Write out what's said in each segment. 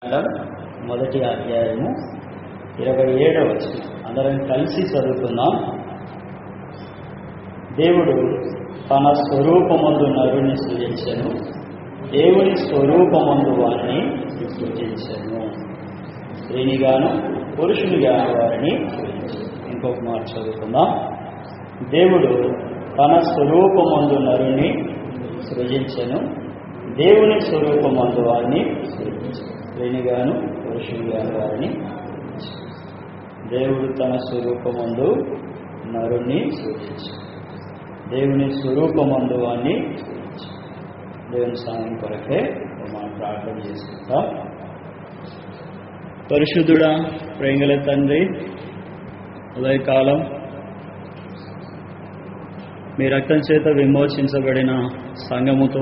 కాండం మొదటి అధ్యాయము ఇరవై ఏడవ వచ్చిన అందరం కలిసి చదువుకుందాం దేవుడు తన స్వరూపమందు నరుని సృజించను దేవుని స్వరూపమందు వారిని సృజించను స్త్రీనిగాను పురుషునిగాను వారిని సృజించను ఇంకొక మాట చదువుకుందాం దేవుడు తన స్వరూపమందు నరుని సృజించను దేవుని స్వరూపమందు వారిని సృజించను స్త్రీనిగాను పురుషునిగాను వారిని సృజించను. దేవుడు తన స్వరూపమందు నరుణ్ణి సృజించను దేవుని స్వరూపమందు వారిని సృజించను దేవుని సాయం కొరకే మనం ప్రార్థన చేసుకుంటాం పరిశుద్ధుడా ప్రేంగల తండ్రి ఉదయకాలం మీ రక్తం చేత విమోచించబడిన సంఘముతో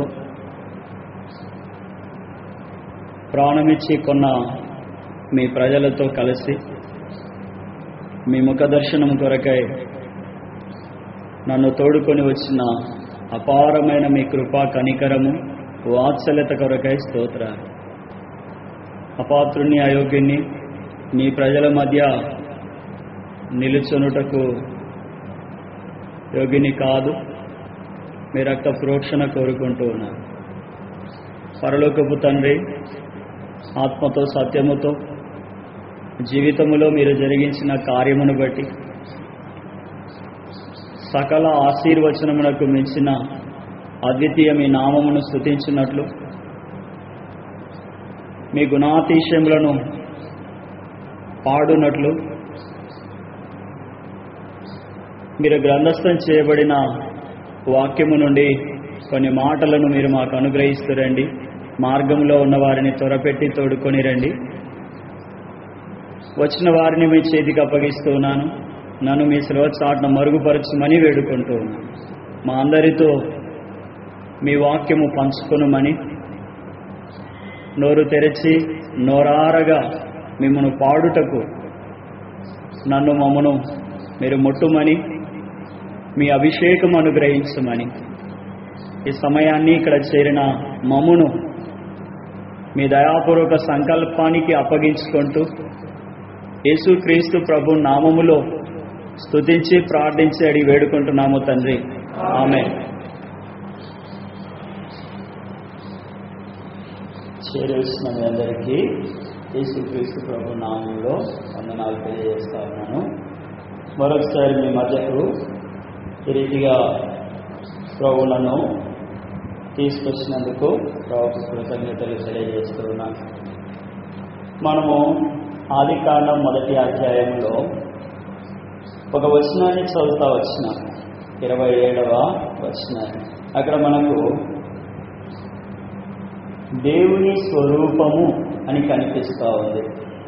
ప్రాణమిచ్చి కొన్న మీ ప్రజలతో కలిసి మీ ముఖ దర్శనం కొరకై నన్ను తోడుకొని వచ్చిన అపారమైన మీ కృపా కనికరము వాత్సల్యత కొరకై స్తోత్రాలు అపాత్రుని అయోగ్యుని నీ ప్రజల మధ్య నిలుచునుటకు యోగిని కాదు మీ రక్త ప్రోక్షణ కోరుకుంటూ ఉన్నాను పరలోకపు తండ్రి ఆత్మతో సత్యముతో జీవితములో మీరు జరిగించిన కార్యమును బట్టి సకల ఆశీర్వచనమునకు మించిన అద్వితీయ మీ నామమును స్థుతించినట్లు మీ గుణాతిశయములను పాడునట్లు మీరు గ్రంథస్థం చేయబడిన వాక్యము నుండి కొన్ని మాటలను మీరు మాకు అనుగ్రహిస్తురండి మార్గంలో ఉన్న వారిని త్వరపెట్టి తోడుకొని రండి వచ్చిన వారిని మీ చేతికి అప్పగిస్తూ ఉన్నాను నన్ను మీ చాటున మరుగుపరచమని వేడుకుంటూ ఉన్నాను మా అందరితో మీ వాక్యము పంచుకొనుమని నోరు తెరచి నోరారగా మిమ్మను పాడుటకు నన్ను మమ్మను మీరు ముట్టుమని మీ అభిషేకం అనుగ్రహించమని ఈ సమయాన్ని ఇక్కడ చేరిన మమ్మును మీ దయాపూర్వక సంకల్పానికి అప్పగించుకుంటూ యేసుక్రీస్తు ప్రభు నామములో స్తుతించి ప్రార్థించి అడిగి వేడుకుంటున్నాము తండ్రి ఆమె చేరవలసిన మీ అందరికీ యేసుక్రీస్తు ప్రభు నామంలో వందనాలు తెలియజేస్తా ఉన్నాను మరొకసారి మీ మధ్యకు ఈ రీతిగా ప్రభులను తీసుకొచ్చినందుకు ప్రభుకు కృతజ్ఞతలు తెలియజేస్తూ ఉన్నాను మనము ఆది కాండం మొదటి అధ్యాయంలో ఒక వచనాన్ని చదువుతా వచ్చిన ఇరవై ఏడవ వచనాన్ని అక్కడ మనకు దేవుని స్వరూపము అని కనిపిస్తూ ఉంది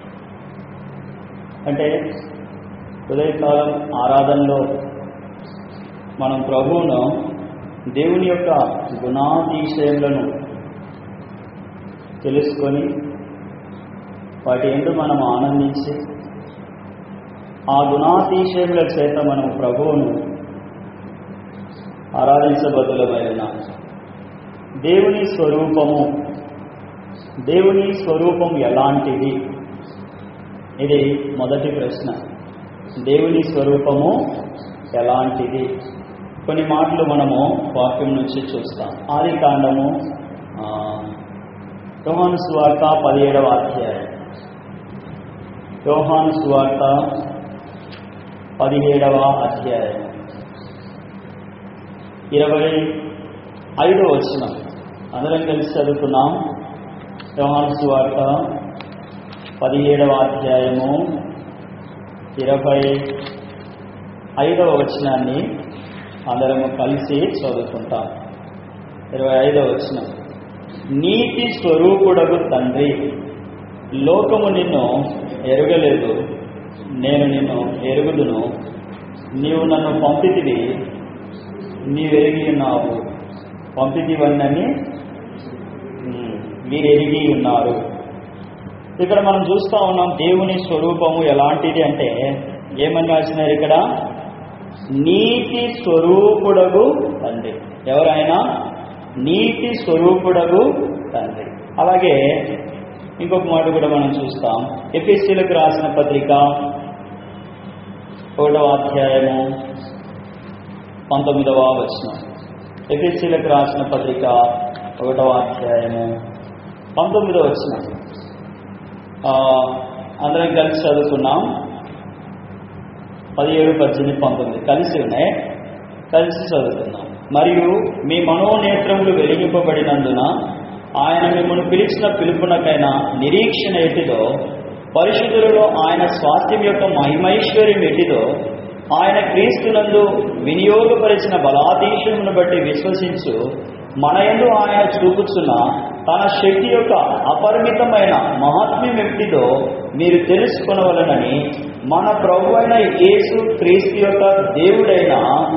అంటే ఉదయకాలం ఆరాధనలో మనం ప్రభువును దేవుని యొక్క గుణాతిశయములను తెలుసుకొని వాటి ఎందు మనం ఆనందించి ఆ గుణాతిశయముల చేత మనం ప్రభువును ఆరాధించబద్దులమైన దేవుని స్వరూపము దేవుని స్వరూపం ఎలాంటిది ఇది మొదటి ప్రశ్న దేవుని స్వరూపము ఎలాంటిది కొన్ని మాటలు మనము వాక్యం నుంచి చూస్తాం ఆది కాండము యోహాను సువార్త పదిహేడవ అధ్యాయం యోహాను సువార్త పదిహేడవ అధ్యాయం ఇరవై ఐదవ వచనం అందరం కలిసి చదువుతున్నాం యోహాను సువార్త పదిహేడవ అధ్యాయము ఇరవై ఐదవ వచనాన్ని అందరము కలిసి చదువుకుంటాం ఇరవై ఐదవ వచనం నీతి స్వరూపుడగు తండ్రి లోకము నిన్ను ఎరగలేదు నేను నిన్ను ఎరుగుదును నీవు నన్ను పంపితివి నీవెరిగి ఉన్నావు పంపితివన్నని మీరు ఎరిగి ఉన్నారు ఇక్కడ మనం చూస్తూ ఉన్నాం దేవుని స్వరూపము ఎలాంటిది అంటే ఏమని రాసినారు ఇక్కడ నీతి స్వరూపుడగు తండ్రి ఎవరైనా నీతి స్వరూపుడగు తండ్రి అలాగే ఇంకొక మాట కూడా మనం చూస్తాం ఎపిఎస్సీలకు రాసిన పత్రిక ఒకటవ అధ్యాయము పంతొమ్మిదవ వచనం ఎపిఎస్సీలకు రాసిన పత్రిక ఒకటవ అధ్యాయము పంతొమ్మిదవ వచనం ఆ, అందరం కలిసి చదువుకున్నాం పదిహేడు పద్దెనిమిది పంతొమ్మిది కలిసి ఉన్నాయి కలిసి చదువుతున్నాం మరియు మీ మనోనేత్రములు వెలిగింపబడినందున ఆయన మిమ్మల్ని పిలిచిన పిలుపునకైనా నిరీక్షణ ఎట్టిదో పరిశుద్ధులలో ఆయన స్వాస్థ్యం యొక్క మహిమైశ్వర్యం ఎట్టిదో ఆయన క్రీస్తునందు వినియోగపరిచిన బలాధీశమును బట్టి విశ్వసించు మన యందు ఆయన చూపుచున్న తన శక్తి యొక్క అపరిమితమైన మహాత్మ్యం ఎట్టిదో మీరు తెలుసుకొనవలనని మన ప్రభు అయిన యేసు క్రీస్తు యొక్క దేవుడైన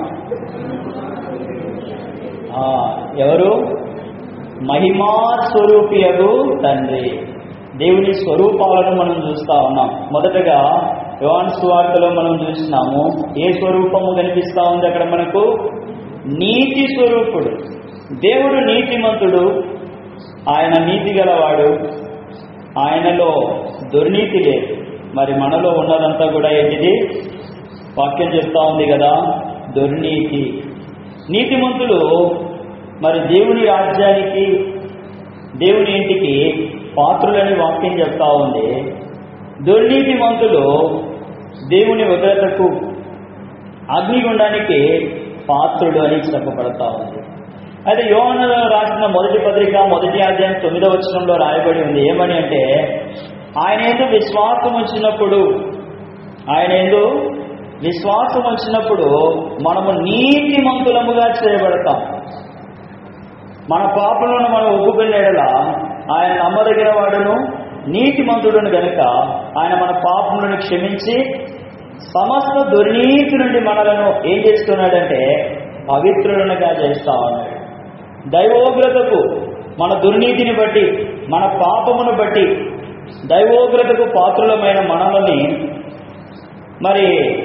ఆ, ఎవరు మహిమా స్వరూపియగు తండ్రి దేవుని స్వరూపాలను మనం చూస్తా ఉన్నాం మొదటగా యోహాన్ సువార్తలో మనం చూసినాము ఏ స్వరూపము కనిపిస్తా ఉంది అక్కడ మనకు నీతి స్వరూపుడు దేవుడు నీతిమంతుడు ఆయన నీతి గలవాడు ఆయనలో దుర్నీతి లేదు మరి మనలో ఉన్నదంతా కూడా ఏంటిది వాక్యం చెప్తా ఉంది కదా దుర్నీతి నీతిమంతులు మరి దేవుని రాజ్యానికి దేవుని ఇంటికి పాత్రులని వాక్యం చెప్తా ఉంది దుర్నీతిమంతులు దేవుని ఉగ్రతకు అగ్నిగుండానికి పాత్రుడు అని చెప్పబడతా ఉంది అయితే యోహన రాసిన మొదటి పత్రిక మొదటి అధ్యాయం తొమ్మిదవ వచనంలో రాయబడి ఉంది ఏమని అంటే ఆయన ఏందో విశ్వాసం వచ్చినప్పుడు ఆయన ఏందో విశ్వాసం వచ్చినప్పుడు మనము నీతిమంతులముగా చేయబడతాం మన పాపలను మనం ఒప్పుకునేడల ఆయన నమ్మదగిన వాడును నీతిమంతుడును గనుక ఆయన మన పాపములను క్షమించి సమస్త దుర్నీతి నుండి మనలను ఏం చేస్తున్నాడంటే పవిత్రులనుగా చేస్తా ఉన్నాడు దైవోగ్రతకు మన దుర్నీతిని బట్టి మన పాపమును బట్టి దైవోగ్రతకు పాత్రులమైన మనల్ని మరి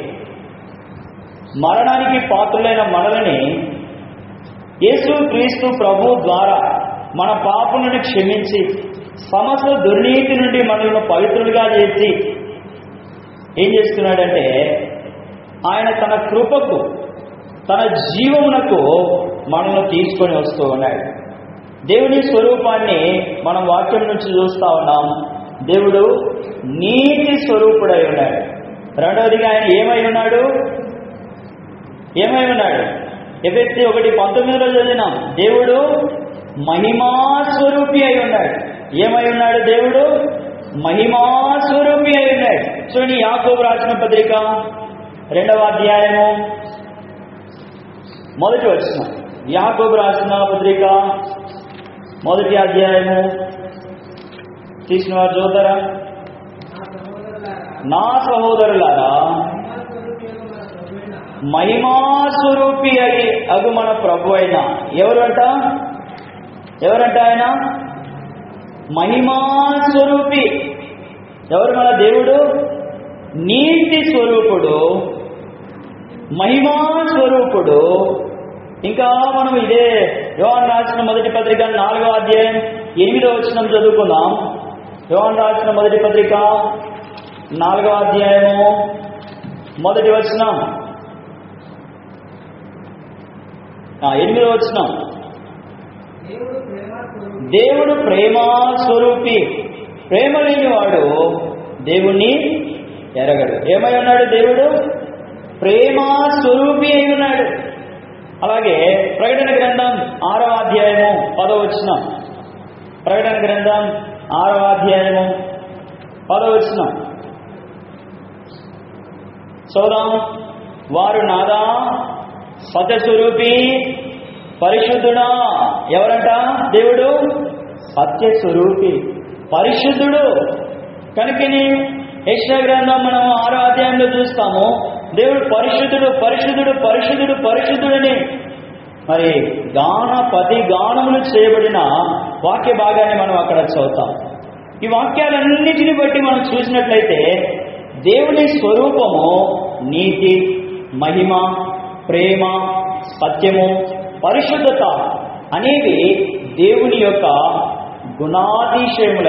మరణానికి పాత్రులైన మనల్ని యేసు క్రీస్తు ప్రభు ద్వారా మన పాపములను క్షమించి సమస్త దుర్నీతి నుండి మనల్ని పవిత్రులుగా చేసి ఏం చేస్తున్నాడంటే ఆయన తన కృపకు తన జీవమునకు మనల్ని తీసుకొని వస్తూ ఉన్నాడు దేవుని స్వరూపాన్ని మనం వాక్యం నుంచి చూస్తా ఉన్నాం దేవుడు నీతి స్వరూపుడై ఉన్నాడు రెండవదిగా ఆయన ఏమై ఉన్నాడు ఏమై ఉన్నాడు ఎఫెక్తి ఒకటి పంతొమ్మిదిలో చదివినాం దేవుడు మహిమా స్వరూపి అయి ఉన్నాడు ఏమై ఉన్నాడు దేవుడు మహిమా స్వరూపి అయి ఉన్నాడు చూడండి యాకోబు రాసిన పత్రిక రెండవ అధ్యాయము మొదటి వచ్చిన యాకోబు రాసిన పత్రిక మొదటి అధ్యాయము తీసిన వారు చూస్తారా నా సహోదరులారా నా సహోదరులారా మహిమా స్వరూపి మహిమా స్వరూపి మన ప్రభువైన అయి అగు మన ప్రభు అయిన ఎవరంట ఎవరంట ఆయన మహిమా స్వరూపి ఎవరు మన దేవుడు నీతి స్వరూపుడు మహిమా స్వరూపుడు ఇంకా మనం ఇదే యోహాన్ రాసిన మొదటి పత్రిక నాలుగో అధ్యాయం ఎనిమిదో వచనం చదువుకుందాం యోహాన్ రాసిన మొదటి పత్రిక నాలుగో అధ్యాయము మొదటి వచనం ఆ, ఎనిమిదో వచనం దేవుడు ప్రేమ స్వరూపి దేవుడు ప్రేమా స్వరూపి ప్రేమ లేనివాడు దేవుణ్ణి ఎరగడు ఏమై ఉన్నాడు దేవుడు ప్రేమా స్వరూపి అయి ఉన్నాడు అలాగే ప్రకటన గ్రంథం ఆరో అధ్యాయము పదవచనం ప్రకటన గ్రంథం ఆరో అధ్యాయము పదవచనం చూద్దాం వారు నాదా సత్యస్వరూపి పరిశుద్ధుడా ఎవరంట దేవుడు సత్యస్వరూపి పరిశుద్ధుడు కనుకని యక్ష గ్రంథం మనం ఆరో అధ్యాయంలో చూస్తాము దేవుడు పరిశుద్ధుడు పరిశుద్ధుడు పరిశుద్ధుడు పరిశుద్ధుడని మరి గాన పది గానములు చేయబడిన వాక్య భాగాన్ని మనం అక్కడ చదువుతాం ఈ వాక్యాలన్నిటిని బట్టి మనం చూసినట్లయితే దేవుని స్వరూపము నీతి మహిమ ప్రేమ సత్యము పరిశుద్ధత అనేవి దేవుని యొక్క గుణాతిశయములైనవి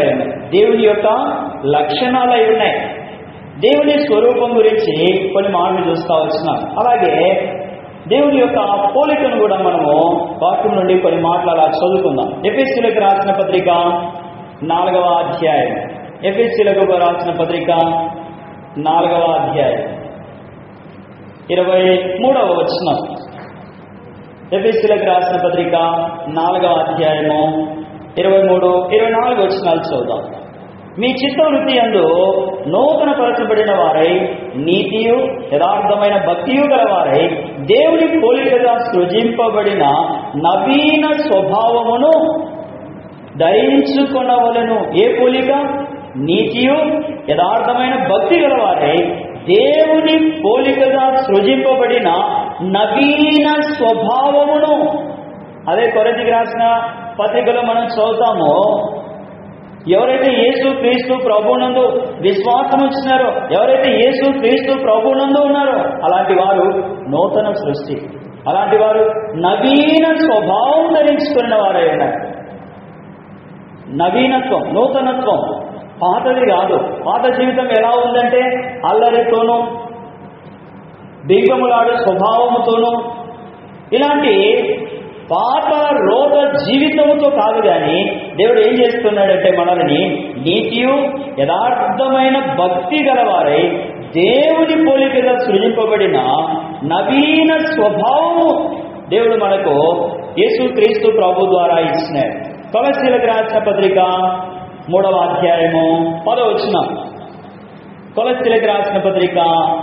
దేవుని యొక్క లక్షణాలు అయి ఉన్నాయి దేవుని స్వరూపం గురించి కొన్ని మాటలు చూస్తా వచ్చినాం అలాగే దేవుని యొక్క పోలికను కూడా మనము వాక్యం నుండి కొన్ని మాటలు అలా చదువుకుందాం ఎఫ్ఎస్సీలకు రాసిన పత్రిక నాలుగవ అధ్యాయం ఎఫ్ఎస్సీలకు రాసిన పత్రిక నాలుగవ అధ్యాయం ఇరవై మూడవ వచనం ఎఫ్ఎస్సీలకు రాసిన పత్రిక నాలుగవ అధ్యాయము ఇరవై మూడు ఇరవై నాలుగు వచనాలు చూద్దాం మీ చిత్తవృత్తి అందు నూతన పరచబడిన వారై నీతియు యథార్థమైన భక్తియు గలవారై దేవుని పోలికగా సృజింపబడిన నవీన స్వభావమును ధరించుకొనవలను ఏ పోలిక నీతియు యథార్థమైన భక్తి గలవారై దేవుని పోలికగా సృజింపబడిన నవీన స్వభావమును అదే కొరతికి రాసిన పత్రికలో మనం చదువుతామో ఎవరైతే యేసు క్రీస్తు ప్రభునందు విశ్వాసం ఉంచినారో ఎవరైతే యేసు క్రీస్తు ప్రభునందు ఉన్నారో అలాంటి వారు నూతన సృష్టి అలాంటి వారు నవీన స్వభావం ధరించుకున్న వారై ఉన్నారు నవీనత్వం నూతనత్వం పాతది కాదు పాత జీవితం ఎలా ఉందంటే అల్లరితోనూ బింగములాడు స్వభావముతోనూ ఇలాంటి పాత రోగ జీవితముతో కాదు కానీ దేవుడు ఏం చేస్తున్నాడంటే మనల్ని నీతియు యథార్థమైన భక్తి గలవారై దేవుని పోలికగా సృజింపబడిన నవీన స్వభావము దేవుడు మనకు యేసుక్రీస్తు ప్రభు ద్వారా ఇచ్చినాడు కొలసీలకు రాసిన పత్రిక మూడవ అధ్యాయము పదవచ్చిన కొలసీలకు రాసిన పత్రిక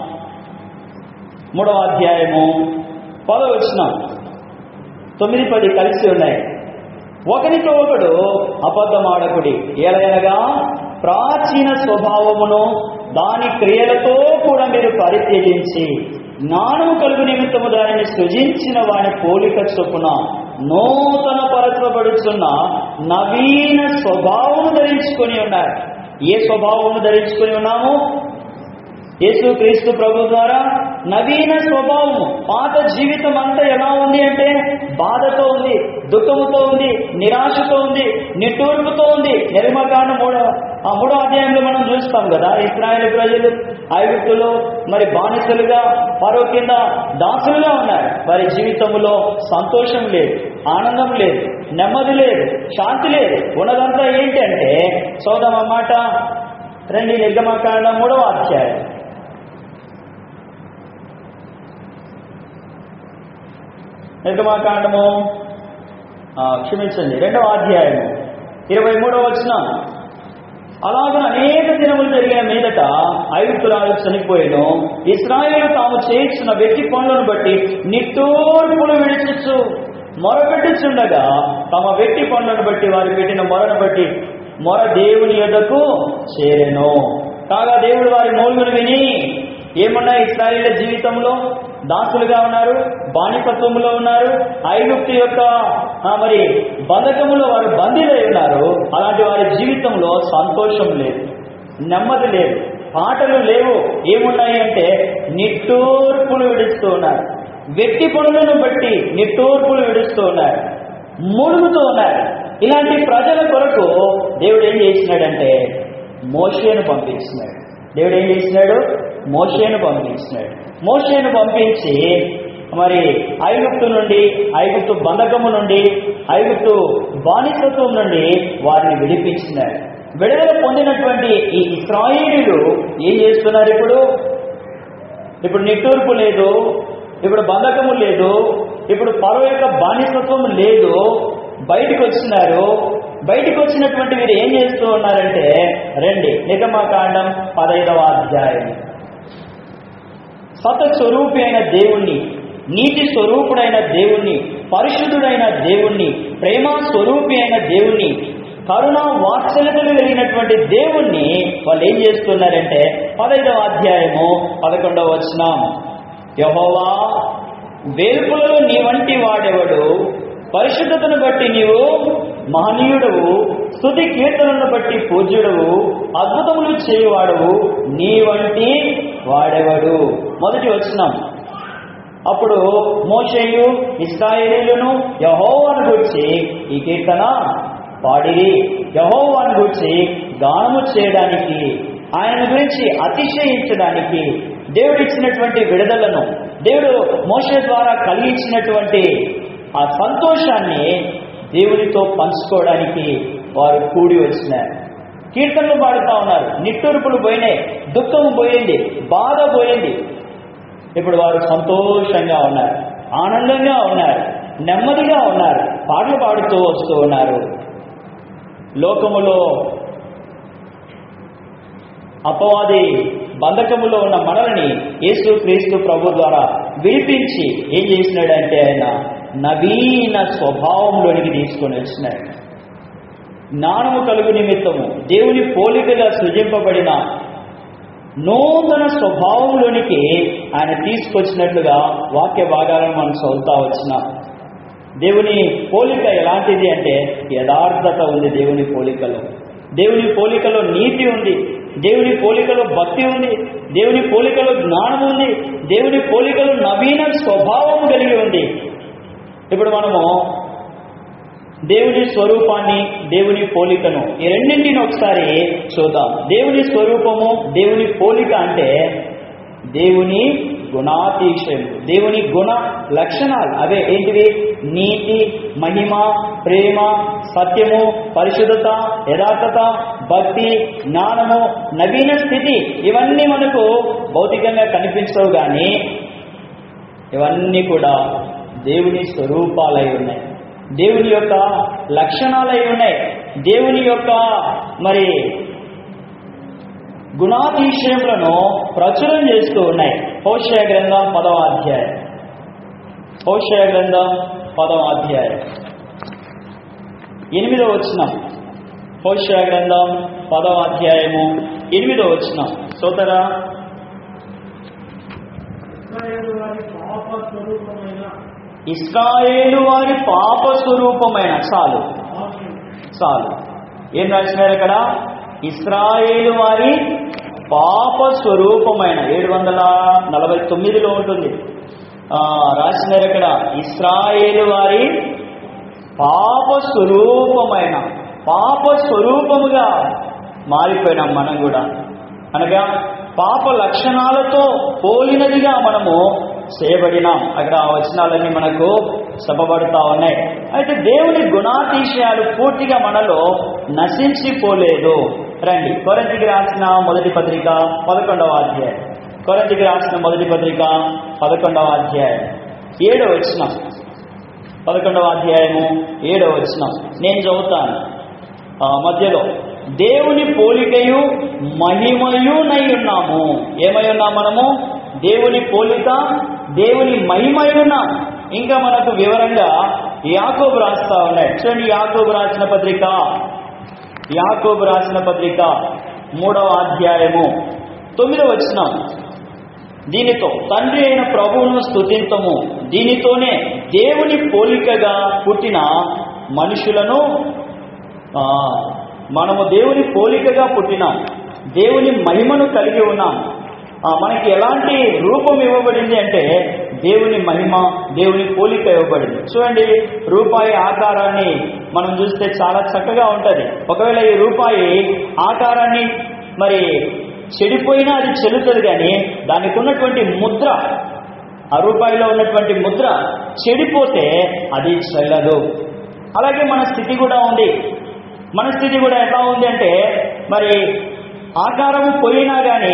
మూడవ అధ్యాయము పదవచ్చిన తొమ్మిది పది కలిసి ఉన్నాయి ఒకరితో ఒకడు అబద్ధమాడకుడి ఏలయనగా ప్రాచీన స్వభావమును దాని క్రియలతో కూడా మీరు పరిత్యజించి జ్ఞానము కలుగు నిమిత్తము దానిని సృజించిన వాని పోలిక చొప్పున నూతన పరచబడుచున్న నవీన స్వభావము ధరించుకొని ఉన్నారు ఏ స్వభావము ధరించుకొని ఉన్నాము యేసు క్రీస్తు ప్రభు ద్వారా నవీన స్వభావము పాత జీవితం అంతా ఎలా ఉంది అంటే బాధతో ఉంది దుఃఖముతో ఉంది నిరాశతో ఉంది నిట్టూర్పుతో ఉంది నిర్మకాండ మూడో ఆ మూడో అధ్యాయంలో మనం చూస్తాం కదా ఇస్రాయేల్ ప్రజలు ఐగుప్తులో మరి బానిసలుగా పరో కింద దాసులుగా ఉన్నారు వారి జీవితంలో సంతోషం లేదు ఆనందం లేదు నెమ్మది లేదు శాంతి లేదు ఉన్నదంతా ఏంటంటే సోదమ మాట రండి నిర్గమకాండ మూడవ అధ్యాయం నిర్గమాకాండము ఆ, క్షమించండి రెండవ అధ్యాయము ఇరవై మూడవ వచ్చిన అలాగే అనేక దినములు జరిగిన మీదట ఐగుప్తురాలు చనిపోయిను ఇస్రాయేలు తాము చేయించిన వెట్టి పనులను బట్టి నిట్టూర్పులు విడిచిచ్చు మొరపెట్టుచుండగా తమ వెట్టి పనులను బట్టి వారు పెట్టిన మొరను బట్టి మొర దేవుని యొద్దకు చేరెను కాగా దేవుడు వారి మూలుగులు విని ఏమన్నాయి ఇస్రాయేళ్ల జీవితంలో దాసులుగా ఉన్నారు బానిపత్వములో ఉన్నారు ఐగుప్తు యొక్క ఆ, మరి బంధకములో వారు బందీలై ఉన్నారు అలాంటి వారి జీవితంలో సంతోషం లేదు నెమ్మది లేదు పాటలు లేవు ఏమున్నాయి అంటే నిట్టూర్పులు విడుస్తూ ఉన్నారు వ్యక్తి పనులను బట్టి నిట్టూర్పులు విడుస్తూ ఉన్నారు మూలుగుతూ ఉన్నారు ఇలాంటి ప్రజల కొరకు దేవుడు ఏం చేసినాడంటే మోషేను పంపించినాడు దేవుడు ఏం చేసినాడు మోషేను పంపించినాడు మోషేను పంపించి మరి ఐగుప్తు నుండి ఐగుప్తు బంధకము నుండి ఐగుప్తు బానిసత్వం నుండి వారిని విడిపించినాడు విడుదల పొందినటువంటి ఈ ఇస్రాయేలీలు ఏం చేస్తున్నారు ఇప్పుడు ఇప్పుడు నిట్టూర్పు లేదు ఇప్పుడు బంధకము లేదు ఇప్పుడు పరవ యొక్క బానిసత్వం లేదు బయటకు వచ్చినారు బయటకు వచ్చినటువంటి వీరు ఏం చేస్తూ ఉన్నారంటే రండి నిగమకాండం పదైదవ అధ్యాయం సత స్వరూపి అయిన దేవుణ్ణి నీతి స్వరూపుడైన దేవుణ్ణి పరిశుద్ధుడైన దేవుణ్ణి ప్రేమ స్వరూపి అయిన దేవుణ్ణి కరుణ వాత్సల్యతలు కలిగినటువంటి దేవుణ్ణి వాళ్ళు ఏం చేస్తున్నారంటే పదైదవ అధ్యాయము పదకొండవ వచనం యహోవా వేల్పులలో నీ వంటి వాడెవడు పరిశుద్ధతను బట్టి నీవు మహనీయుడవు స్థుతి కీర్తనలను బట్టి పూజ్యుడవు అద్భుతములు చేయువాడవు నీ వంటి వాడెవడు మొదటి వచ్చినాం అప్పుడు మోషేయు ఇస్రాయేలీలను యహోవాను గురించి ఈ కీర్తన పాడిరి యహోవాని గురించి గానము చేయడానికి ఆయన గురించి అతిశయించడానికి దేవుడు ఇచ్చినటువంటి విడుదలను దేవుడు మోషే ద్వారా కలిగించినటువంటి ఆ సంతోషాన్ని దేవునితో పంచుకోవడానికి వారు కూడి వచ్చినారు కీర్తనలు పాడుతూ ఉన్నారు నిట్టూర్పులు పోయినాయి దుఃఖం పోయింది బాధ పోయింది ఇప్పుడు వారు సంతోషంగా ఉన్నారు ఆనందంగా ఉన్నారు నెమ్మదిగా ఉన్నారు పాటలు పాడుతూ వస్తూ ఉన్నారు లోకములో అపవాది బంధకములో ఉన్న మనల్ని యేసు క్రీస్తు ప్రభు ద్వారా విడిపించి ఏం చేసినాడంటే ఆయన నవీన స్వభావంలోనికి తీసుకొని వచ్చినాడు జ్ఞానము కలుగు నిమిత్తము దేవుని పోలికగా సృజింపబడిన నూతన స్వభావంలోనికి ఆయన తీసుకొచ్చినట్లుగా వాక్య భాగాలను మనం చదువుతా వచ్చినాం దేవుని పోలిక ఎలాంటిది అంటే యథార్థత ఉంది దేవుని పోలికలో దేవుని పోలికలో నీతి ఉంది దేవుని పోలికలో భక్తి ఉంది దేవుని పోలికలో జ్ఞానం ఉంది దేవుని పోలికలో నవీన స్వభావం కలిగి ఉంది ఇప్పుడు మనము దేవుని స్వరూపాన్ని దేవుని పోలికను ఈ రెండింటిని ఒకసారి చూద్దాం దేవుని స్వరూపము దేవుని పోలిక అంటే దేవుని గుణాతిశయం దేవుని గుణ లక్షణాలు అవే ఏంటివి నీతి మహిమ ప్రేమ సత్యము పరిశుద్ధత యథార్థత భక్తి జ్ఞానము నవీన స్థితి ఇవన్నీ మనకు భౌతికంగా కనిపించవు కానీ ఇవన్నీ కూడా దేవుని స్వరూపాలై ఉన్నాయి దేవుని యొక్క లక్షణాలై ఉన్నాయి దేవుని యొక్క మరి గుణాతిశయములను ప్రచురం చేస్తూ ఉన్నాయి హోషయ గ్రంథం పదవ అధ్యాయం హోషయ గ్రంథం పదవ అధ్యాయం ఎనిమిదో వచ్చినాం హోషయ గ్రంథం పదవ అధ్యాయము ఎనిమిదో వచ్చినాం సోదరా ఇశ్రాయేలు వారి పాప స్వరూపమైన ఇస్రాయేలు వారి పాప స్వరూపమైన చాలు పాపం చాలు ఏం రాసినారు ఇక్కడ ఇస్రాయేలు వారి పాప స్వరూపమైన ఏడు వందల నలభై తొమ్మిదిలో ఉంటుంది ఆ, రాసినారు ఇక్కడ ఇస్రాయేలు వారి పాప స్వరూపమైన పాప స్వరూపముగా మారిపోయినాం మనం కూడా అనగా పాప లక్షణాలతో పోలినదిగా మనము చేయబడినాం అక్కడ ఆ వచనాలన్నీ మనకు చెప్పబడుతూ ఉన్నాయి అయితే దేవుని గుణాతిశయాలు పూర్తిగా మనలో నశించిపోలేదు రండి కొరంతికి రాసిన మొదటి పత్రిక పదకొండవ అధ్యాయం కొరంతికి రాసిన మొదటి పత్రిక పదకొండవ అధ్యాయం ఏడవ వచనం పదకొండవ అధ్యాయము ఏడవ వచనం నేను చదువుతాను ఆ మధ్యలో దేవుని పోలికయు మహిమయు నై ఉన్నాము ఏమై ఉన్నాం మనము దేవుని పోలిక దేవుని మహిమై ఉన్నాం ఇంకా మనకు వివరంగా యాకోబు రాస్తా ఉన్నాయి చూడండి యాకోబు రాసిన పత్రిక యాకోబు రాసిన పత్రిక మూడవ అధ్యాయము తొమ్మిదవ వచనం దీనితో తండ్రి అయిన ప్రభువును స్తుతింతము దీనితోనే దేవుని పోలికగా పుట్టిన మనుషులను ఆ, మనము దేవుని పోలికగా పుట్టినాం దేవుని మహిమను కలిగి ఉన్నాం ఆ, మనకి ఎలాంటి రూపం ఇవ్వబడింది అంటే దేవుని మహిమ దేవుని పోలిక ఇవ్వబడింది చూడండి రూపాయి ఆకారాన్ని మనం చూస్తే చాలా చక్కగా ఉంటుంది ఒకవేళ ఈ రూపాయి ఆకారాన్ని మరి చెడిపోయినా అది చెల్లుతుంది కానీ దానికి ఉన్నటువంటి ముద్ర ఆ రూపాయిలో ఉన్నటువంటి ముద్ర చెడిపోతే అది చెల్లదు అలాగే మన స్థితి కూడా ఉంది మన స్థితి కూడా ఎలా ఉంది అంటే మరి ఆకారము పోయినా కానీ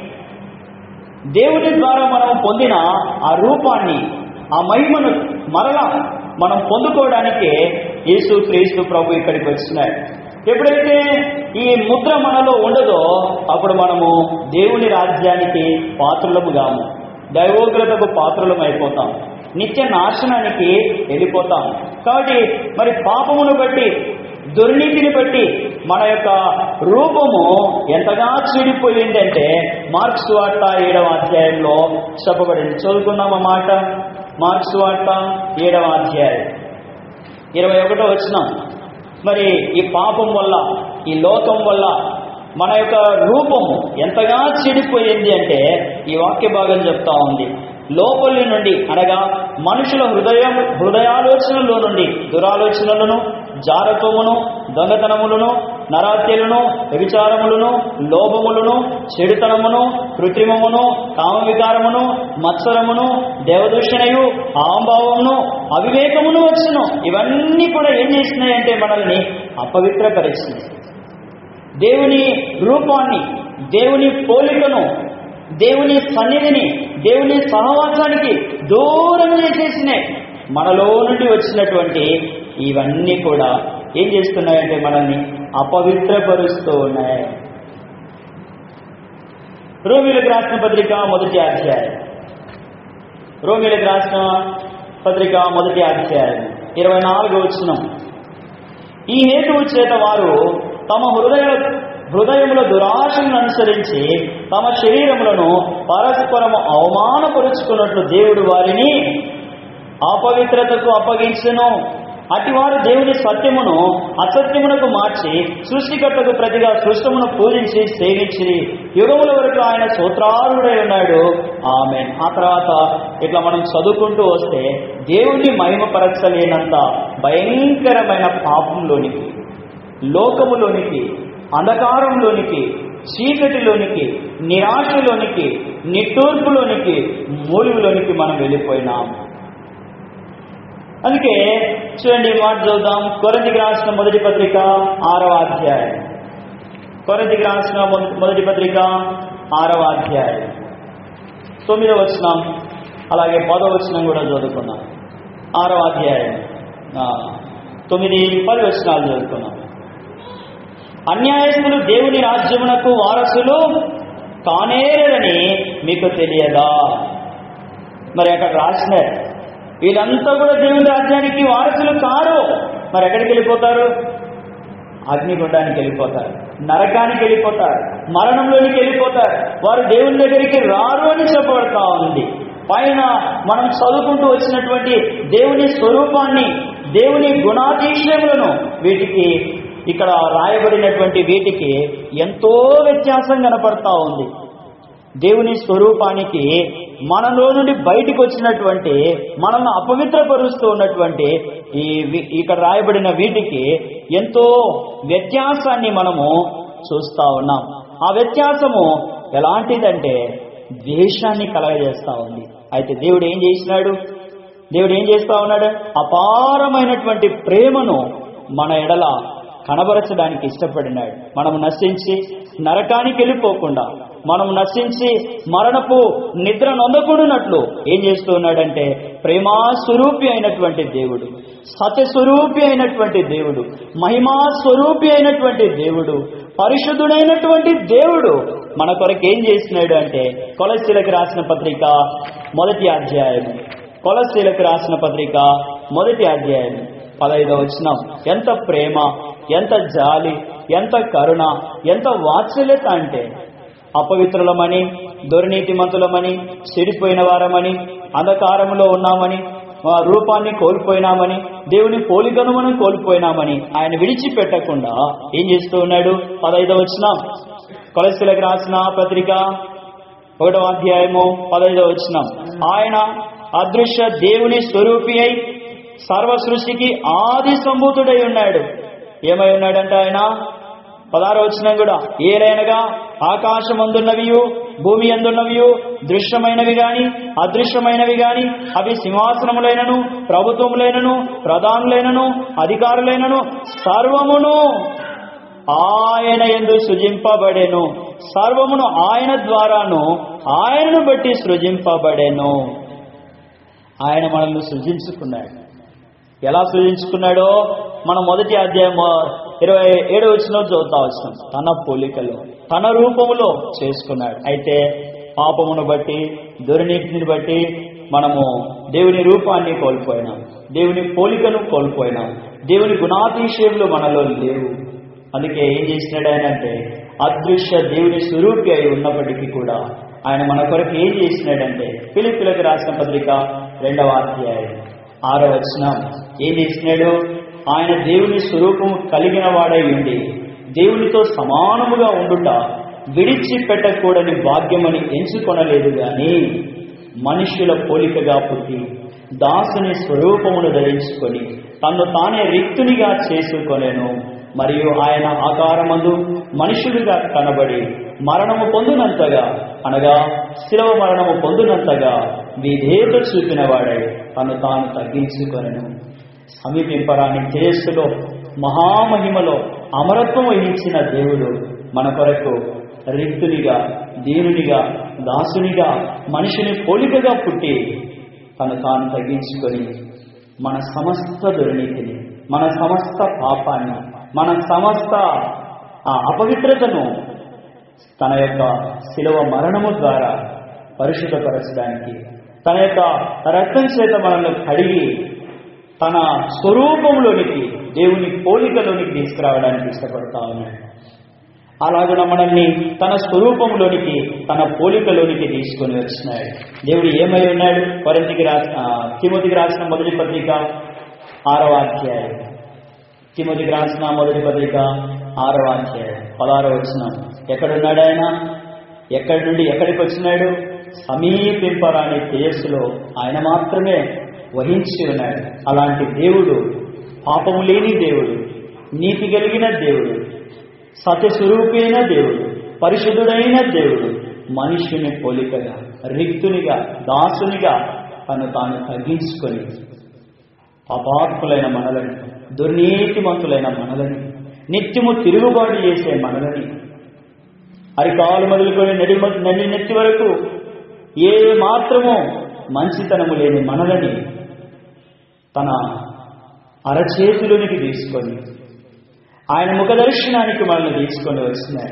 దేవుని ద్వారా మనం పొందిన ఆ రూపాన్ని ఆ మహిమను మరలా మనం పొందుకోవడానికే యేసు క్రీస్తు ప్రభు ఇక్కడికి వచ్చినాడు ఎప్పుడైతే ఈ ముద్ర మనలో ఉండదో అప్పుడు మనము దేవుని రాజ్యానికి పాత్రులము కాము దైవోగ్రతకు పాత్రులం అయిపోతాం నిత్య నాశనానికి వెళ్ళిపోతాం కాబట్టి మరి పాపమును బట్టి దుర్నీతిని బట్టి మన యొక్క రూపము ఎంతగా చెడిపోయిందంటే మార్క్స్ వార్త ఏడవ అధ్యాయంలో చెప్పబడింది చదువుకున్నాం ఆ మాట మార్క్స్ వార్త ఏడవ అధ్యాయం ఇరవై ఒకటో వచ్చినాం మరి ఈ పాపం వల్ల ఈ లోకం వల్ల మన యొక్క రూపము ఎంతగా చెడిపోయింది అంటే ఈ వాక్య భాగం చెప్తా ఉంది లోపలి నుండి అనగా మనుషుల హృదయం హృదయాలోచనలో నుండి దురాలోచనలను జారత్వమును దొంగతనములను నరహత్యలను వ్యభిచారములను లోభములను చెడుతనమును కృత్రిమమును కామవికారమును మత్సరమును దేవదూషణయు ఆంభావమును అవివేకమును వచ్చును ఇవన్నీ కూడా ఏం చేసినాయంటే మనల్ని అపవిత్రపరిచినాయి దేవుని రూపాన్ని దేవుని పోలికను దేవుని సన్నిధిని దేవుని సహవాసానికి దూరం చేసేసినాయి మనలో నుండి వచ్చినటువంటి ఇవన్నీ కూడా ఏం చేస్తున్నాయంటే మనల్ని అపవిత్రపరుస్తూ ఉన్నాయి రోమిలకు రాసిన పత్రిక మొదటి అధ్యాయం రోమిలకు రాసిన పత్రిక మొదటి అధ్యాయం ఇరవై నాలుగు వచ్చిన ఈ హేతువు చేత వారు తమ హృదయ హృదయముల దురాశలను అనుసరించి తమ శరీరములను పరస్పరము అవమానపరుచుకున్నట్లు దేవుడు వారిని అపవిత్రతకు అప్పగించును అటివారు దేవుని సత్యమును అసత్యమునకు మార్చి సృష్టికర్తకు ప్రతిగా సృష్టమును పూజించి సేవించి యుగముల వరకు ఆయన సూత్రారుడై ఉన్నాడు ఆమె ఆ తర్వాత ఇట్లా మనం చదువుకుంటూ వస్తే దేవుని మహిమపరచలేనంత భయంకరమైన పాపంలోనికి లోకములోనికి అంధకారంలోనికి చీకటిలోనికి నిరాశలోనికి నిట్టూర్పులోనికి మూలుగులోనికి మనం వెళ్ళిపోయినాం అందుకే చూడండి ఈ మాట చూద్దాం కొరతికి రాసిన మొదటి పత్రిక ఆరవ అధ్యాయం కొరతికి రాసిన మొద- మొదటి పత్రిక ఆరవ అధ్యాయం తొమ్మిదవ వచనం అలాగే పదవ వచనం కూడా చదువుకున్నాం ఆరవ అధ్యాయం ఆ, తొమ్మిది పది వచనాలు చదువుకున్నాం అన్యాయస్తులు దేవుని రాజ్యమునకు వారసులు కానేరని మీకు తెలియదా మరి అక్కడ రాసినారు వీళ్ళంతా కూడా దేవుని రాజ్యానికి వారసులు కారు మరి ఎక్కడికి వెళ్ళిపోతారు అగ్నిగుండానికి వెళ్ళిపోతారు నరకానికి వెళ్ళిపోతారు మరణంలోనికి వెళ్ళిపోతారు వారు దేవుని దగ్గరికి రారు అని చెప్పబడతా ఉంది పైన మనం చదువుకుంటూ వచ్చినటువంటి దేవుని స్వరూపాన్ని దేవుని గుణాతిశయములను వీటికి ఇక్కడ రాయబడినటువంటి వీటికి ఎంతో వ్యత్యాసం కనపడతా ఉంది దేవుని స్వరూపానికి మనలో నుండి బయటికి వచ్చినటువంటి మనల్ని అపవిత్రపరుస్తూ ఉన్నటువంటి ఈ వి- ఇక్కడ రాయబడిన వీటికి ఎంతో వ్యత్యాసాన్ని మనము చూస్తా ఉన్నాం ఆ వ్యత్యాసము ఎలాంటిదంటే ద్వేషాన్ని కలగజేస్తా ఉంది అయితే దేవుడు ఏం చేసినాడు దేవుడు ఏం చేస్తా ఉన్నాడు అపారమైనటువంటి ప్రేమను మన ఎడల కనబరచడానికి ఇష్టపడినాడు మనము నశించి నరకానికి వెళ్ళిపోకుండా మనం నశించి మరణపు నిద్ర నొందకూడనట్లు ఏం చేస్తూ ఉన్నాడంటే ప్రేమా స్వరూపి అయినటువంటి దేవుడు సత్య స్వరూపి అయినటువంటి దేవుడు మహిమా స్వరూపి అయినటువంటి దేవుడు పరిశుద్ధుడైనటువంటి దేవుడు మన కొరకు ఏం చేసినాడు అంటే కొలసీలకు రాసిన పత్రిక మొదటి అధ్యాయం కొలసీలకు రాసిన పత్రిక మొదటి అధ్యాయం పదైదో వచనం ఎంత ప్రేమ ఎంత జాలి ఎంత కరుణ ఎంత వాత్సల్యత అంటే అపవిత్రులమని దుర్నీతిమంతులమని చెడిపోయిన వారమని అంధకారములో ఉన్నామని ఆ రూపాన్ని కోల్పోయినామని దేవుని పోలికను మనం కోల్పోయినామని ఆయన విడిచిపెట్టకుండా ఏం చేస్తూ ఉన్నాడు పదైదో వచ్చిన కొలసిలకు రాసిన పత్రిక ఒకటో అధ్యాయము పదైదో వచ్చిన ఆయన అదృశ్య దేవుని స్వరూపి అయి సర్వ సృష్టికి ఆది సంభూతుడై ఉన్నాడు ఏమై ఉన్నాడంటే ఆయన పదారు వచ్చిన కూడా ఏలైనగా ఆకాశం అందున్నవియు భూమి అందున్నవియు దృశ్యమైనవి గాని అదృశ్యమైనవి గాని అవి సింహాసనములైనను ప్రభుత్వములైనను ప్రధానులైనను అధికారులైనను సర్వమును ఆయన ఎందు సృజింపబడెను సర్వమును ఆయన ద్వారాను ఆయనను బట్టి సృజింపబడెను ఆయన మనల్ని సృజించుకున్నాడు ఎలా సృజించుకున్నాడో మనం మొదటి అధ్యాయం ఇరవై ఏడు వచ్చిన చదువుతా వచ్చినాం తన పోలికలో తన రూపములో చేసుకున్నాడు అయితే పాపమును బట్టి దుర్నీతిని బట్టి మనము దేవుని రూపాన్ని కోల్పోయినాం దేవుని పోలికను కోల్పోయినాం దేవుని గుణాతిశయములు మనలో లేవు అందుకే ఏం చేసినాడు ఆయన అంటే అదృశ్య దేవుని స్వరూపి అయి ఉన్నప్పటికీ కూడా ఆయన మన కొరకు ఏం చేసినాడంటే పిలిపిలకు రాసిన పత్రిక రెండవ అధ్యాయం ఆరో వచనం ఏం చేసినాడు ఆయన దేవుని స్వరూపము కలిగిన వాడై ఉండి దేవునితో సమానముగా ఉండుట విడిచిపెట్టకూడని భాగ్యమని ఎంచుకొనలేదు గాని మనుష్యుల పోలికగా పుట్టి దాసుని స్వరూపమును ధరించుకొని తన్ను తానే రిక్తునిగా చేసుకొనెను మరియు ఆయన ఆకారమందు మనుషుడిగా కనబడి మరణము పొందునంతగా అనగా శిలవ మరణము పొందునంతగా విధేయత చూపిన వాడై తను తాను తగ్గించుకొనెను సమీపింపరాని తేజస్సులో మహామహిమలో అమరత్వం వహించిన దేవుడు మన కొరకు రిక్తునిగా దీనునిగా దాసునిగా మనిషిని పోలికగా పుట్టి తను తాను తగ్గించుకొని మన సమస్త దుర్నీతిని మన సమస్త పాపాన్ని మన సమస్త ఆ అపవిత్రతను తన యొక్క శిలువ మరణము ద్వారా పరిశుద్ధపరచడానికి తన యొక్క రక్తం చేత మనల్ని కడిగి తన స్వరూపంలోనికి దేవుని పోలికలోనికి తీసుకురావడానికి ఇష్టపడతా ఉన్నాడు అలాగున మనల్ని తన స్వరూపంలోనికి తన పోలికలోనికి తీసుకొని వచ్చినాడు దేవుడు ఏమై ఉన్నాడు కొరంతికి రాసిన తిమోతికి రాసిన మొదటి పత్రిక ఆరవ అధ్యాయం తిమోతికి రాసిన మొదటి పత్రిక ఆరవ అధ్యాయం పదహారవ వచ్చిన ఎక్కడున్నాడు ఆయన ఎక్కడి నుండి ఎక్కడికి వచ్చినాడు సమీపింపరాని తేజస్సులో ఆయన మాత్రమే వహించి ఉన్నాడు అలాంటి దేవుడు పాపము లేని దేవుడు నీతి కలిగిన దేవుడు సత్యస్వరూపైన దేవుడు పరిశుద్ధుడైన దేవుడు మనుష్యుని పోలికగా రిక్తునిగా దాసునిగా తను తాను తగ్గించుకొని పాపాత్ములైన మనలని దుర్నీతిమంతులైన మనలని నిత్యము తిరుగుబాటు చేసే మనలని అరికాలు మొదలుకొని నడి నడి నెత్తి వరకు ఏ మాత్రము మంచితనము లేని మనలని తన అరచేతిలోనికి తీసుకొని ఆయన ముఖ దర్శనానికి మనల్ని తీసుకొని వచ్చినాడు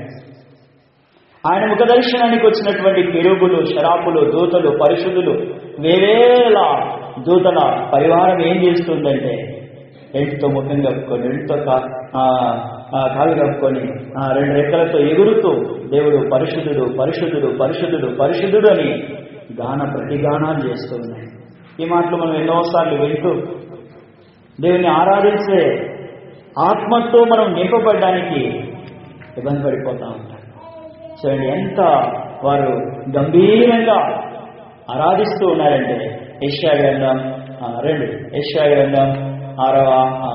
ఆయన ముఖ దర్శనానికి వచ్చినటువంటి కెరుబులు శరాపులు దూతలు పరిశుద్ధులు వేవేల దూతల పరివారం ఏం చేస్తుందంటే రెండుతో ముఖం కప్పుకొని రెండుతో కా- ఆ, ఆ, కాలు కప్పుకొని ఆ, రెండు రెక్కలతో ఎగురుతూ దేవుడు పరిశుద్ధుడు పరిశుద్ధుడు పరిశుద్ధుడు పరిశుద్ధుడు అని గాన ప్రతిగానాలు చేస్తూ ఉన్నాయి ఈ మాటలు మనం ఎన్నోసార్లు వింటూ దేవుని ఆరాధించే ఆత్మతో మనం నింపబడడానికి ఇబ్బంది పడిపోతూ ఉంటాం చూడండి ఎంత వారు గంభీరంగా ఆరాధిస్తూ ఉన్నారంటే ఏషియా గ్రంథం ఆ, రండి ఏషియా గ్రంథం ఆరవ ఆ,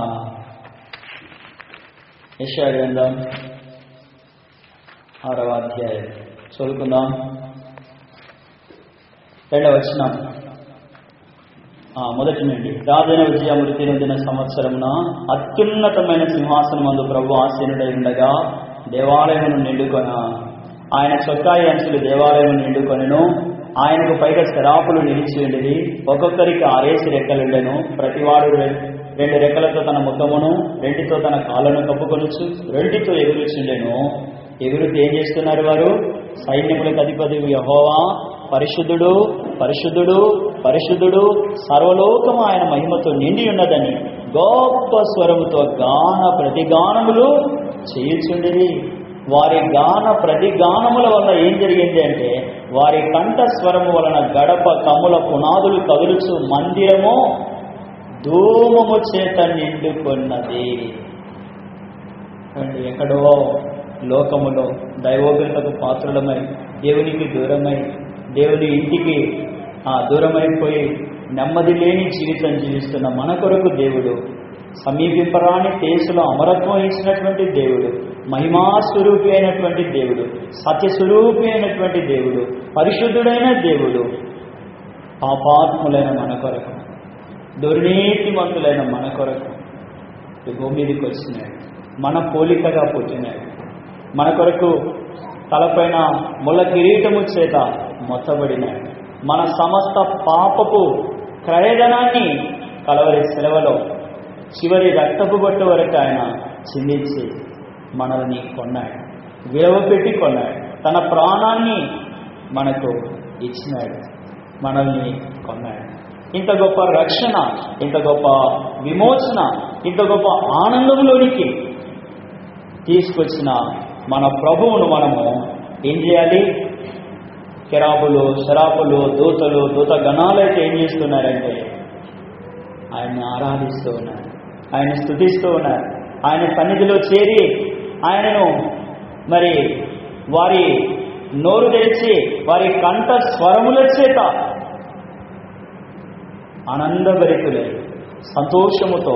ఏషియా గ్రంథం ఆరవ అధ్యాయం చదువుకుందాం రెండవ వచ్చినాం ఆ, మొదటి నుండి రాజైన విజయ మృతి నొందిన సంవత్సరమున అత్యున్నతమైన సింహాసనమందు ప్రభు ఆసీనుడై ఉండగా దేవాలయమును నిండుకొన ఆయన చొక్కాయి అంచులు దేవాలయము నిండుకొనెను ఆయనకు పైగా శరాపులు నిలిచి ఉండేది ఒక్కొక్కరికి ఆరేసి రెక్కలుండెను ప్రతివాడు రె- రెండు రెక్కలతో తన ముఖమును రెండితో తన కాళ్ళను కప్పుకొనుచు రెండితో ఎగురుచుండెను ఎగురుతూ ఏం చేస్తున్నారు వారు సైన్యములకు అధిపతి యహోవా పరిశుద్ధుడు పరిశుద్ధుడు పరిశుద్ధుడు సర్వలోకము ఆయన మహిమతో నిండి ఉన్నదని గొప్ప స్వరముతో గాన ప్రతిగానములు చేయుచుండిరి వారి గాన ప్రతిగానముల వల్ల ఏం జరిగింది అంటే వారి కంఠ స్వరము వలన గడప కమ్ముల పునాదులు కదులుచు మందిరము ధూమము చేత నిండుకొన్నది అండి ఎక్కడో లోకములో దైవోగ్రతకు పాత్రులమై దేవునికి దూరమై దేవుని ఇంటికి ఆ దూరమైపోయి నెమ్మది లేని జీవితం జీవిస్తున్న మన కొరకు దేవుడు సమీపింపరాని కేసులో అమరత్వం ఇచ్చినటువంటి దేవుడు మహిమాస్వరూపి అయినటువంటి దేవుడు సత్యస్వరూపి అయినటువంటి దేవుడు పరిశుద్ధుడైన దేవుడు పాపాత్ములైన మన కొరకు దుర్నీతిమంతులైన మన కొరకు ఈ భూమి మీదకి వచ్చినాడు మన పోలికగా పుట్టినాడు మన కొరకు తలపైన ముళ్ళ కిరీటము చేత మొత్తబడినాడు మన సమస్త పాపపు క్రయధనాన్ని కలవరి సెలవులో చివరి రక్తపు బొట్టు వరకు ఆయన చిందించి మనల్ని కొన్నాడు విలువ పెట్టి కొన్నాడు తన ప్రాణాన్ని మనకు ఇచ్చినాడు మనల్ని కొన్నాడు ఇంత గొప్ప రక్షణ ఇంత గొప్ప విమోచన ఇంత గొప్ప ఆనందంలోనికి తీసుకొచ్చిన మన ప్రభువును మనము ఏం చేయాలి కెరాబులు శరాపులు దూతలు దూత గణాలైతే ఏం చేస్తున్నారంటే ఆయన్ని ఆరాధిస్తూ ఉన్నారు ఆయన స్థుతిస్తూ ఉన్నారు ఆయన సన్నిధిలో చేరి ఆయనను మరి వారి నోరు తెరిచి వారి కంఠ స్వరముల చేత ఆనందభరితులై సంతోషముతో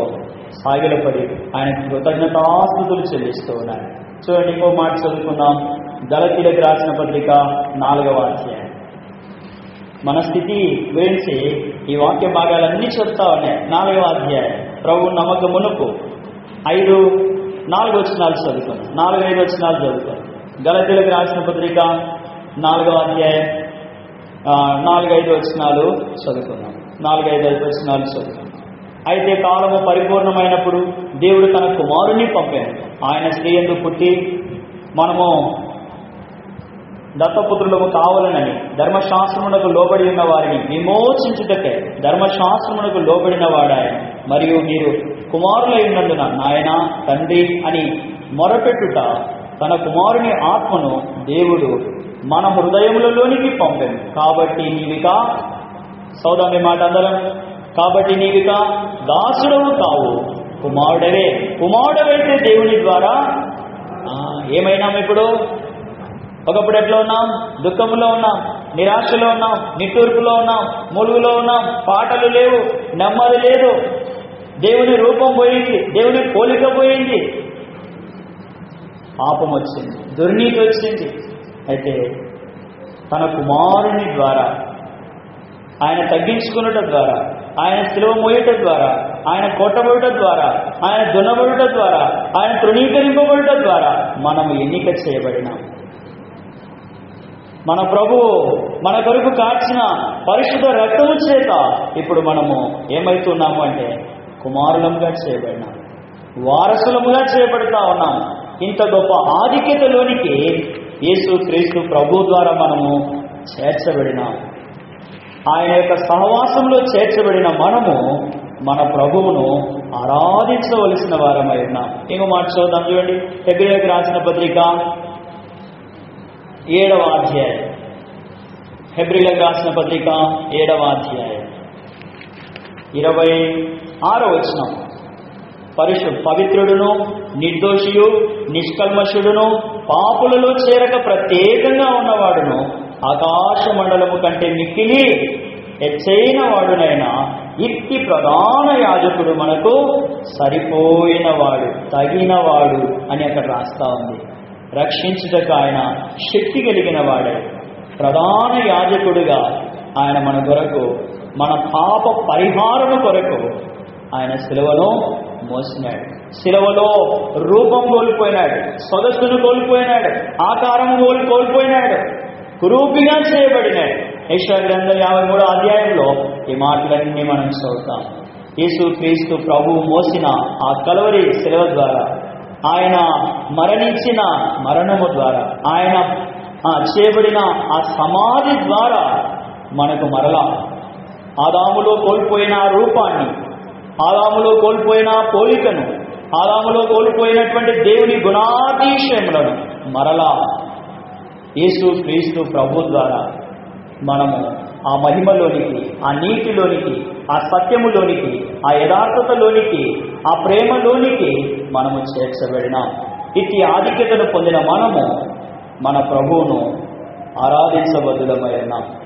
సాగిలపడి ఆయన కృతజ్ఞతాస్థుతులు చెల్లిస్తూ ఉన్నారు చూడండి ఇంకో మాట చదువుకుందాం గలతీలకు రాసిన పత్రిక నాలుగవ అధ్యాయం మన స్థితి గురించి ఈ వాక్య భాగాలన్నీ చెప్తా ఉన్నాయి నాలుగవ అధ్యాయం ప్రభు నమ్మక మునుపు ఐదు నాలుగు వచనాలు చదువుకోండి నాలుగు ఐదు వచనాలు చదువుకోండి గలతీలకు రాసిన పత్రిక నాలుగవ అధ్యాయం ఆ, నాలుగు ఐదు వచనాలు చదువుకున్నాం నాలుగు ఐదు ఐదు వచనాలు చదువుకున్నాం అయితే కాలము పరిపూర్ణమైనప్పుడు దేవుడు తన కుమారుని పంపాడు ఆయన స్త్రీ ఎందుకు పుట్టి మనము దత్తపుత్రులకు కావాలనని ధర్మశాస్త్రమునకు లోబడి ఉన్న వారిని విమోచించుటకే ధర్మశాస్త్రమునకు లోబడిన వాడాయన మరియు మీరు కుమారులై ఉన్నందున నాయన తండ్రి అని మొరపెట్టుట తన కుమారుని ఆత్మను దేవుడు మన హృదయములలోనికి పంపాను కాబట్టి నీవిక సౌదామి మాట అందరం కాబట్టి నీవిక దాసుడవు కావు కుమారుడవే కుమారుడవైతే దేవుని ద్వారా ఆ, ఏమైనాం ఇప్పుడు ఒకప్పుడు ఎట్లా ఉన్నాం దుఃఖంలో ఉన్నాం నిరాశలో ఉన్నాం నిట్టూర్పులో ఉన్నాం ములుగులో ఉన్నాం పాటలు లేవు నెమ్మది లేదు దేవుని రూపం పోయింది దేవుని పోలిక పోయింది పాపం వచ్చింది దుర్నీతి వచ్చింది అయితే తన కుమారుని ద్వారా ఆయన తగ్గించుకునుట ద్వారా ఆయన సిలువ మోయట ద్వారా ఆయన కొట్టబడుట ద్వారా ఆయన దున్నబడుట ద్వారా ఆయన తృణీకరింపబడుట ద్వారా మనము ఎన్నిక చేయబడినాం మన ప్రభు మన కొరకు కాచిన పరిశుద్ధ రక్తము చేత ఇప్పుడు మనము ఏమైతున్నాము అంటే కుమారులముగా చేయబడినాం వారసులముగా చేయబడుతా ఉన్నాం ఇంత గొప్ప ఆధిక్యతలోనికి యేసు క్రీస్తు ప్రభు ద్వారా మనము చేర్చబడినాం ఆయన యొక్క సహవాసంలో చేర్చబడిన మనము మన ప్రభువును ఆరాధించవలసిన వారమై ఉన్నాం ఇంకో మాట చూద్దాం చూడండి ఫిబ్రవరికి రాసిన పత్రిక ఏడవ అధ్యాయం ఫిబ్రిలకు రాసిన పత్రిక ఏడవ అధ్యాయం ఇరవై ఆరో వచనం పరిశు పవిత్రుడును నిర్దోషియు నిష్కల్మషుడును పాపులలో చేరక ప్రత్యేకంగా ఉన్నవాడును ఆకాశ మండలము కంటే మిక్కిలి హెచ్చైన వాడునైనా ఇట్టి ప్రధాన యాజకుడు మనకు సరిపోయినవాడు తగినవాడు అని అక్కడ రాస్తా ఉంది రక్షించుటకు ఆయన శక్తి కలిగిన వాడే ప్రధాన యాజకుడిగా ఆయన మన కొరకు మన పాప పరిహారము కొరకు ఆయన శిలువను మోసినాడు శిలువలో రూపం కోల్పోయినాడు సొగసును కోల్పోయినాడు ఆకారం కోల్ కోల్పోయినాడు కురూపిగా చేయబడినాడు యశ్వ గ్రంథం యాభై మూడో అధ్యాయంలో ఈ మాటలన్నీ మనం చదువుతాం యేసు క్రీస్తు ప్రభువు మోసిన ఆ కలవరి శిలువ ద్వారా ఆయన మరణించిన మరణము ద్వారా ఆయన ఆ చేయబడిన ఆ సమాధి ద్వారా మనకు మరలా ఆదాములో కోల్పోయిన ఆ రూపాన్ని ఆదాములో కోల్పోయిన ఆ పోలికను ఆదాములో కోల్పోయినటువంటి దేవుని గుణాతిశయములను మరలా యేసు క్రీస్తు ప్రభు ద్వారా మనము ఆ మహిమలోనికి ఆ నీతిలోనికి ఆ సత్యములోనికి ఆ యథార్థతలోనికి ఆ ప్రేమలోనికి మనము చేర్చబడినాం ఇట్టి ఆధిక్యతను పొందిన మనము మన ప్రభువును ఆరాధించబద్దులమై ఉన్నాం